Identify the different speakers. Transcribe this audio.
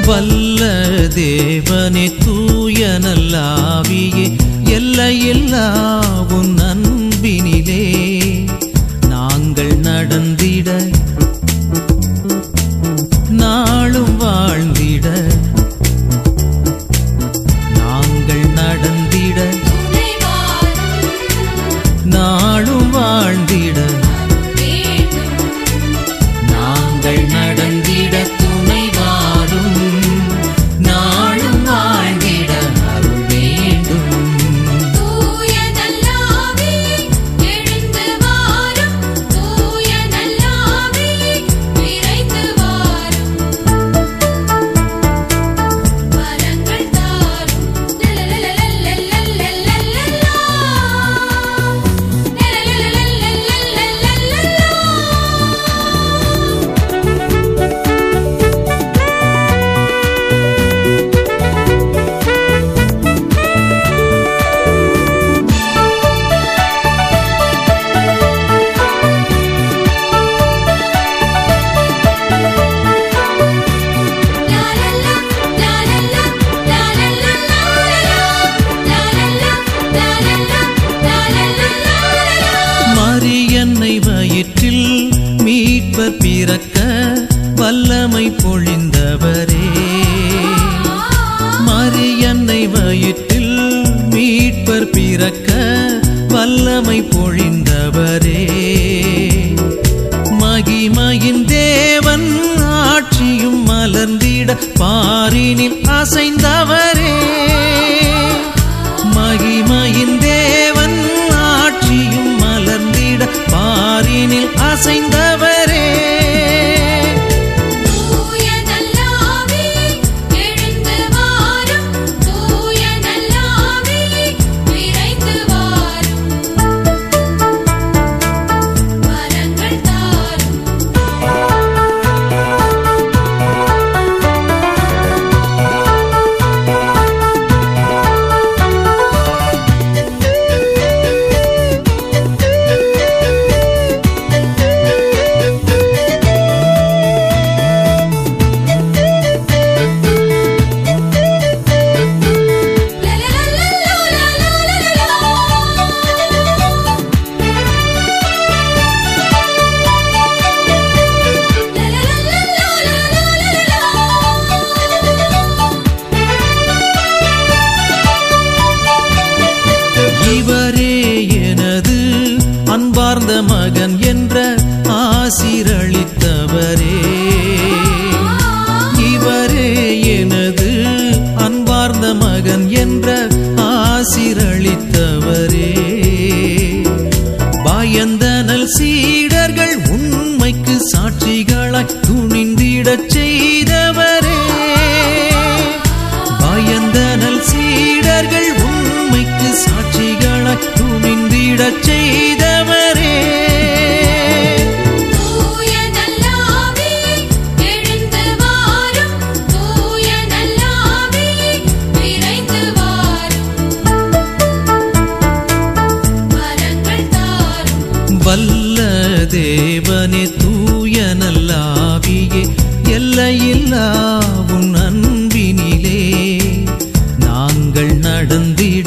Speaker 1: வல்ல தேவனே தூய நல்லாவியே எல்லையில்லா உன் அன்பினிலே நாங்கள் நடந்திட நாளும் வாழ்ந்திட நாங்கள் நடந்திட
Speaker 2: துணை வாரும்
Speaker 1: நாளும் வாழ்ந்திட
Speaker 2: வேண்டும்
Speaker 1: நாங்கள் நடந்திட துணை வாரும் நாளும் வாழ்ந்திட அருள் வேண்டும்
Speaker 2: தூய நல்லாவே எழுந்து வாரும் தூய நல்லாவே விரைந்து வாரும் வரங்கள் தாரும் லலலலலலலலலலலா லலலலலலலலலா
Speaker 1: மரியன்னை வயிற்றில் மீட்பர் பிறக்க வல்லமை பொழிந்தவரே மரியன்னை வயிற்றில் மீட்பர் பிறக்க வல்லமை பொழிந்தவரே மகிமையின் தேவன் ஆட்சியும் மலர்ந்திட பாரினில் அசைந்தவரே மகிமையின் தேவன் ஆட்சியும் மலர்ந்திட பாரினில் அசைந்தவரே
Speaker 2: தூய நல்லாவே எழுந்து வாரும் தூய நல்லாவே விரைந்து வாரும் வரங்கள் தாரும்
Speaker 1: இவரே எனது அன்பார்ந்த மகன் என்ற ஆசிரளித்தவரே இவரே எனது அன்பார்ந்த மகன் என்ற ஆசிரளித்தவரே பயந்தனல் சீடர்கள் உண்மைக்கு சாட்சிகளாய் துணிந்திடச் செய்தவரே பயந்தனல் சீடர்கள் உண்மைக்கு சாட்சிகளாய் துணிந்திடச் செய்தவரே
Speaker 2: தூய நல்லாவே எழுந்து வாரும் தூய நல்லாவே விரைந்து வாரும் வரங்கள் தாரும்
Speaker 1: வல்ல தேவனே தூய நல்லாவியே எல்லையில்லா உன் அன்பினிலே நாங்கள் நடந்திட